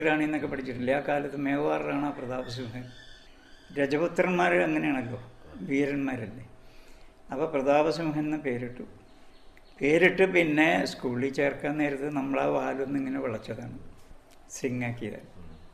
റാണി എന്നൊക്കെ പഠിച്ചിട്ടില്ലേ ആ കാലത്ത് മേവാർ റാണ പ്രതാപസിംഹൻ രജപുത്രന്മാർ അങ്ങനെയാണല്ലോ വീരന്മാരല്ലേ അപ്പോൾ പ്രതാപസിംഹൻ എന്ന പേരിട്ടു പേരിട്ട് പിന്നെ സ്കൂളിൽ ചേർക്കാൻ നേരത്ത് നമ്മൾ ആ വാലൊന്നും ഇങ്ങനെ വിളച്ചതാണ് സിങ്ങാക്കിയതാണ്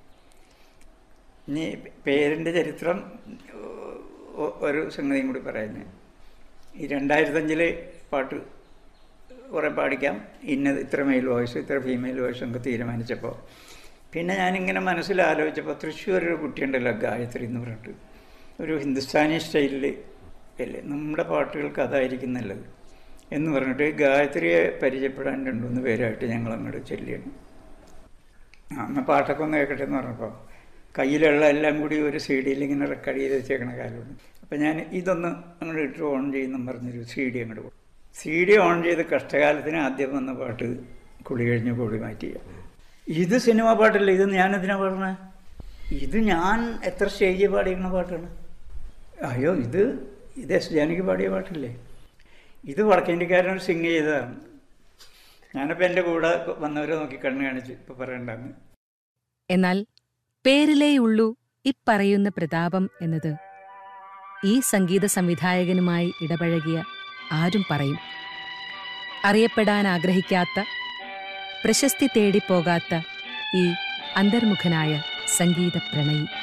ഇനി പേരിൻ്റെ ചരിത്രം ഒ- ഒരു സംഗതിയും കൂടി പറയുന്നത് ഈ രണ്ടായിരത്തഞ്ചില് പാട്ട് കുറേ പാടിക്കാം ഇന്നത് ഇത്ര മെയിൽ വോയിസ് ഇത്ര ഫീമെയിൽ വോയിസ് ഒക്കെ തീരുമാനിച്ചപ്പോൾ പിന്നെ ഞാനിങ്ങനെ മനസ്സിൽ ആലോചിച്ചപ്പോൾ തൃശ്ശൂർ ഒരു കുട്ടിയുണ്ടല്ലോ ഗായത്രി എന്ന് പറഞ്ഞിട്ട് ഒരു ഹിന്ദുസ്ഥാനി സ്റ്റൈലിൽ അല്ലേ നമ്മുടെ പാട്ടുകൾക്ക് അതായിരിക്കും നല്ലത് എന്ന് പറഞ്ഞിട്ട് ഗായത്രിയെ പരിചയപ്പെടാൻ രണ്ടുമൂന്ന് പേരായിട്ട് ഞങ്ങൾ അങ്ങോട്ട് ചെല്ലിയാണ് ആ, എന്നാൽ പാട്ടൊക്കെ ഒന്ന് കേൾക്കട്ടെ എന്ന് പറഞ്ഞപ്പോൾ കയ്യിലുള്ള എല്ലാം കൂടി ഒരു സി ഡിയിൽ ഇങ്ങനെ റെക്കോർഡ് ചെയ്ത് വെച്ചേക്കണ കാലമുണ്ട് അപ്പം ഞാൻ ഇതൊന്ന് അങ്ങോട്ട് ഇട്ട് ഓൺ ചെയ്യുന്നു പറഞ്ഞൊരു സി ഡി അങ്ങോട്ട് കൊടുക്കും സി ഡി ഓൺ ചെയ്ത് കഷ്ടകാലത്തിന് ആദ്യം വന്ന പാട്ട് കുളി കഴിഞ്ഞ് കുളി മാറ്റിയ ഇത് സിനിമ പാട്ടല്ല ഇത് ഞാനെന്തിനാ പാടണേ ഇത് ഞാൻ എത്ര സ്റ്റേജിൽ പാടിയിരുന്ന പാട്ടാണ് അയ്യോ ഇത് ഇത് എസ് ജാനകി പാടിയ പാട്ടല്ലേ ഇത് വടക്കേണ്ടിക്കാരൻ സിംഗ് ചെയ്തതാണ് ഞാനപ്പോൾ എൻ്റെ കൂടെ വന്നവരെ നോക്കി കണ്ണ് കാണിച്ച് ഇപ്പോൾ പറയണ്ടാന്ന് എന്നാൽ പേരിലേയുള്ളൂ ഇപ്പറയുന്ന പ്രതാപം എന്നത് ഈ സംഗീത സംവിധായകനുമായി ഇടപഴകിയ ആരും പറയും അറിയപ്പെടാൻ ആഗ്രഹിക്കാത്ത പ്രശസ്തി തേടിപ്പോകാത്ത ഈ അന്തർമുഖനായ സംഗീത പ്രണയി